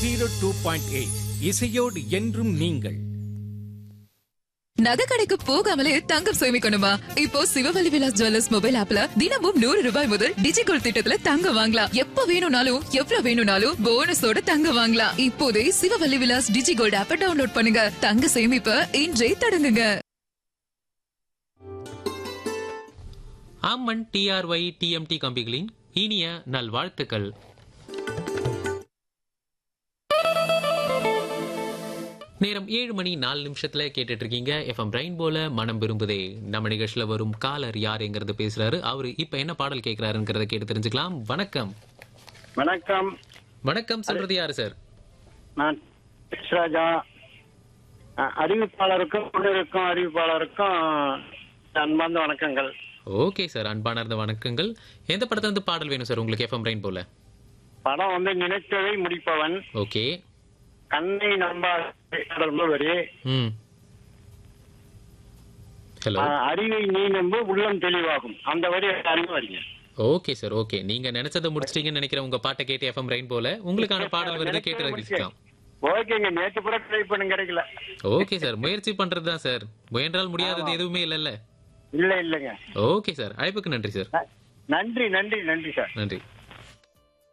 zero two point eight இசையோடு என்றும் நீங்கள் நகை கடைக்கு போகாமலே தங்கம் சேமிக்கணுமா இப்போ சிவவழி விலாஸ் ஜுவல்லர்ஸ் மொபைல் ஆப்ல தினமும் நூறு ரூபாய் முதல் டிஜிகோல் திட்டத்துல தங்கம் வாங்கலாம் எப்ப வேணும்னாலும் எவ்வளவு வேணும்னாலும் போனஸோட தங்கம் வாங்கலாம் இப்போதே சிவவழி விலாஸ் டிஜிகோல்ட் ஆப்பை டவுன்லோட் பண்ணுங்க தங்க சேமிப்ப இன்றே தொடங்குங்க அம்மன் டிஆர்ஒய் டிஎம்டி கம்பிகளின் இனிய நல்வாழ்த்துக்கள் நேரம் ஏழு மணி நாலு நிமிஷத்துல கேட்டுட்டு இருக்கீங்க எஃப்எம் ரெயின்போல மனம் விரும்புதே நம்ம நிகழ்ச்சியில வரும் காலர் யாருங்கிறது பேசுறாரு அவரு இப்ப என்ன பாடல் கேட்கிறாருங்கிறத கேட்டு தெரிஞ்சுக்கலாம் வணக்கம் வணக்கம் வணக்கம் சொல்றது யாரு சார் நான் ராஜா அறிவிப்பாளருக்கும் உள்ளிருக்கும் அறிவிப்பாளருக்கும் அன்பார்ந்த வணக்கங்கள் ஓகே சார் அன்பானார்ந்த வணக்கங்கள் எந்த படத்துல இருந்து பாடல் வேணும் சார் உங்களுக்கு எஃப்எம் ரெயின்போல படம் வந்து நினைத்ததை முடிப்பவன் ஓகே கண்ணை நம்பாத வரி ம் ஹலோ அறிவை நீ நம்பு உள்ளம் தெளிவாகும் அந்த வரி அன்பு வரீங்க ஓகே சார் ஓகே நீங்க நினைச்சதை முடிச்சிட்டீங்கன்னு நினைக்கிறேன் உங்க பாட்டை கேட்டு எஃப்எம் ரெயின் போல உங்களுக்கான பாடல் வருது கேட்டு ரசிக்கலாம் ஓகேங்க நேற்று கூட ட்ரை பண்ண கிடைக்கல ஓகே சார் முயற்சி பண்றது தான் சார் முயன்றால் முடியாதது எதுவுமே இல்லைல்ல இல்ல இல்லைங்க ஓகே சார் அழைப்புக்கு நன்றி சார் நன்றி நன்றி நன்றி சார் நன்றி